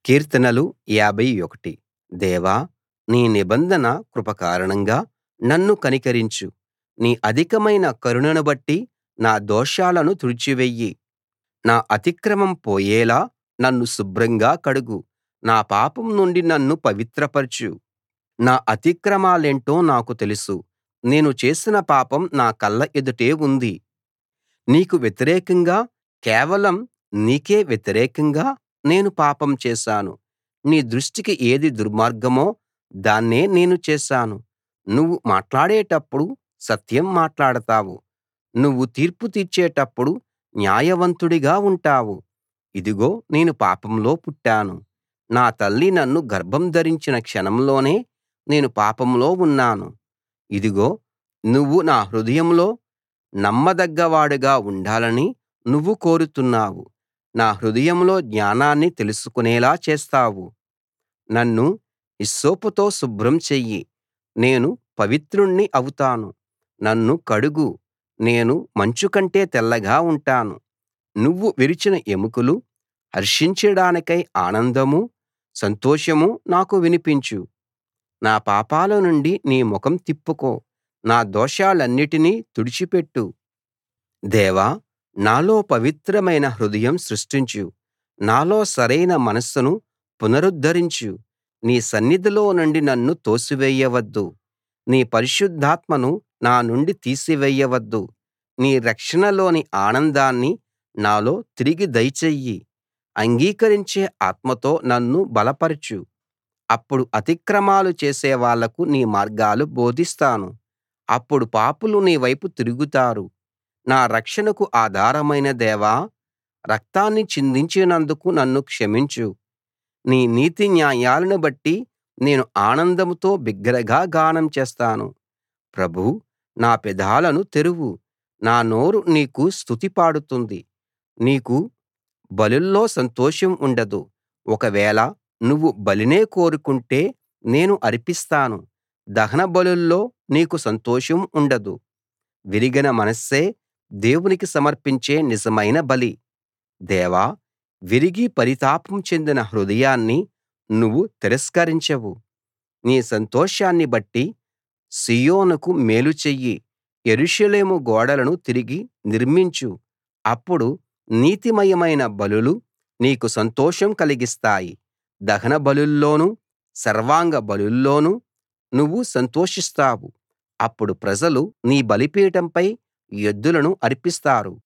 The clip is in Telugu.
కీర్తనలు 51 దేవా నీ నిబంధన కృప కారణంగా నన్ను కనికరించు నీ అధికమైన కరుణను బట్టి నా దోషాలను తుడిచివెయ్యి నా అతిక్రమం పోయేలా నన్ను శుభ్రంగా కడుగు నా పాపం నుండి నన్ను పవిత్రపరచు నా అతిక్రమాలేంటో నాకు తెలుసు నేను చేసిన పాపం నా కళ్ళ ఎదుటే ఉంది నీకు వ్యతిరేకంగా కేవలం నీకే వ్యతిరేకంగా నేను పాపం చేశాను నీ దృష్టికి ఏది దుర్మార్గమో దాన్నే నేను చేశాను నువ్వు మాట్లాడేటప్పుడు సత్యం మాట్లాడతావు నువ్వు తీర్పు తీర్చేటప్పుడు న్యాయవంతుడిగా ఉంటావు ఇదిగో నేను పాపంలో పుట్టాను నా తల్లి నన్ను గర్భం ధరించిన క్షణంలోనే నేను పాపంలో ఉన్నాను ఇదిగో నువ్వు నా హృదయంలో నమ్మదగ్గవాడుగా ఉండాలని నువ్వు కోరుతున్నావు నా హృదయంలో జ్ఞానాన్ని తెలుసుకునేలా చేస్తావు నన్ను హిస్సోపుతో శుభ్రం చెయ్యి నేను పవిత్రుణ్ణి అవుతాను నన్ను కడుగు నేను మంచు కంటే తెల్లగా ఉంటాను నువ్వు విరిచిన ఎముకలు హర్షించడానికై ఆనందమూ సంతోషమూ నాకు వినిపించు నా పాపాల నుండి నీ ముఖం తిప్పుకో నా దోషాలన్నిటినీ తుడిచిపెట్టు దేవా నాలో పవిత్రమైన హృదయం సృష్టించు నాలో సరైన మనస్సును పునరుద్ధరించు నీ సన్నిధిలో నుండి నన్ను తోసివేయవద్దు నీ పరిశుద్ధాత్మను నా నుండి తీసివేయవద్దు నీ రక్షణలోని ఆనందాన్ని నాలో తిరిగి దయచెయ్యి అంగీకరించే ఆత్మతో నన్ను బలపరచు అప్పుడు అతిక్రమాలు చేసే వాళ్లకు నీ మార్గాలు బోధిస్తాను అప్పుడు పాపులు నీ వైపు తిరుగుతారు నా రక్షణకు ఆధారమైన దేవా రక్తాన్ని చిందించినందుకు నన్ను క్షమించు నీ నీతి న్యాయాలను బట్టి నేను ఆనందంతో బిగ్గరగా గానం చేస్తాను ప్రభూ నా పెదాలను తెరువు నా నోరు నీకు స్తుతి పాడుతుంది నీకు బలుల్లో సంతోషం ఉండదు ఒకవేళ నువ్వు బలినే కోరుకుంటే నేను అర్పిస్తాను దహన బలుల్లో నీకు సంతోషం ఉండదు విరిగిన మనస్సే దేవునికి సమర్పించే నిజమైన బలి దేవా విరిగి పరితాపం చెందిన హృదయాన్ని నువ్వు తిరస్కరించవు నీ సంతోషాన్ని బట్టి సీయోనుకు మేలు చెయ్యి యెరూషలేము గోడలను తిరిగి నిర్మించు అప్పుడు నీతిమయమైన బలులు నీకు సంతోషం కలిగిస్తాయి దహన బలుల్లోనూ సర్వాంగ బలుల్లోనూ నువ్వు సంతోషిస్తావు అప్పుడు ప్రజలు నీ బలిపీఠంపై ఎద్దులను అర్పిస్తారు